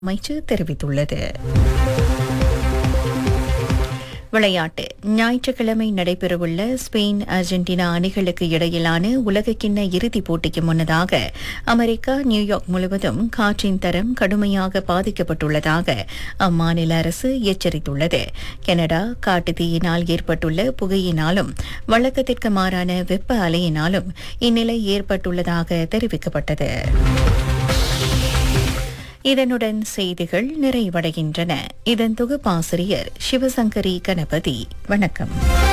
அமைச்சு தெரிவித்துள்ளது விளையாட்டு ஞாயிற்றுக்கிழமை நடைபெறவுள்ள ஸ்பெயின் அர்ஜென்டினா அணிகளுக்கு இடையிலான உலகக்கிண்ண இறுதிப் போட்டிக்கு முன்னதாக அமெரிக்கா நியூயார்க் முழுவதும் காற்றின் தரம் கடுமையாக பாதிக்கப்பட்டுள்ளதாக அம்மாநில அரசு எச்சரித்துள்ளது கனடா காட்டுத்தீயினால் ஏற்பட்டுள்ள புகையினாலும் வழக்கத்திற்கு மாறான வெப்ப அலையினாலும் இந்நிலை ஏற்பட்டுள்ளதாக தெரிவிக்கப்பட்டது இதனுடன் செய்திகள் நிறைவடைகின்றன இதன் தொகுப்பாசிரியர் சிவசங்கரி கணபதி வணக்கம்